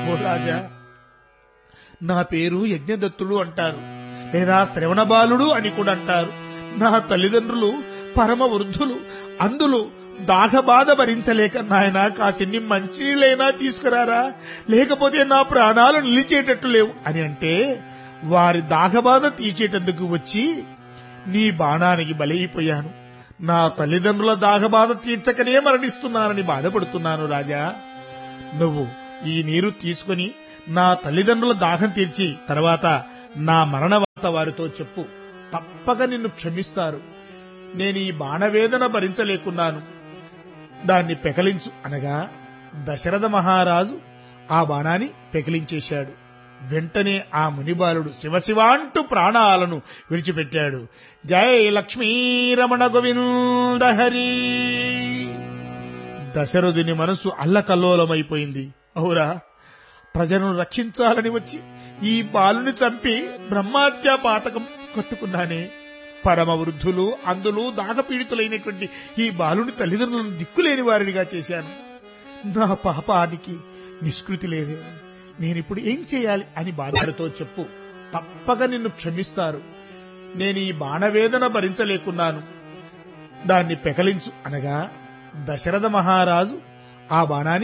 ఓ రాజా నా పేరు యజ్ఞదత్తుడు అంటారు లేదా శ్రవణ బాలుడు అని కూడా అంటారు నా తల్లిదండ్రులు పరమ వృద్ధులు అందులో దాహబాధ భరించలేక నాయన కాసిన్ని మంచినీళ్ళైనా తీసుకురారా లేకపోతే నా ప్రాణాలు నిలిచేటట్టు లేవు అని అంటే వారి దాహబాధ తీర్చేటందుకు వచ్చి నీ బాణానికి బలైపోయాను నా తల్లిదండ్రుల దాహబాధ తీర్చకనే మరణిస్తున్నానని బాధపడుతున్నాను రాజా నువ్వు ఈ నీరు తీసుకుని నా తల్లిదండ్రుల దాహం తీర్చి తర్వాత నా మరణ వార్త వారితో చెప్పు తప్పక నిన్ను క్షమిస్తారు నేను ఈ బాణవేదన భరించలేకున్నాను దాన్ని పెకలించు అనగా దశరథ మహారాజు ఆ బాణాన్ని పెకిలించేశాడు వెంటనే ఆ మునిబాలుడు శివశివ అంటూ ప్రాణాలను విడిచిపెట్టాడు జయ లక్ష్మీరమణ గోవింద హరి దశరథుని మనసు అల్లకల్లోలమైపోయింది అవురా ప్రజలను రక్షించాలని వచ్చి ఈ బాలుని చంపి బ్రహ్మాత్య పాతకం కట్టుకున్నానే పరమ వృద్ధులు అందులో దాగపీడితులైనటువంటి ఈ బాలుని తల్లిదండ్రులను దిక్కులేని వారినిగా చేశాను నా పాపానికి నిష్కృతి లేదే నేనిప్పుడు ఏం చేయాలి అని బాధలతో చెప్పు తప్పక నిన్ను క్షమిస్తారు నేను ఈ బాణవేదన భరించలేకున్నాను దాన్ని పెకలించు అనగా దశరథ మహారాజు ఆ బాణాన్ని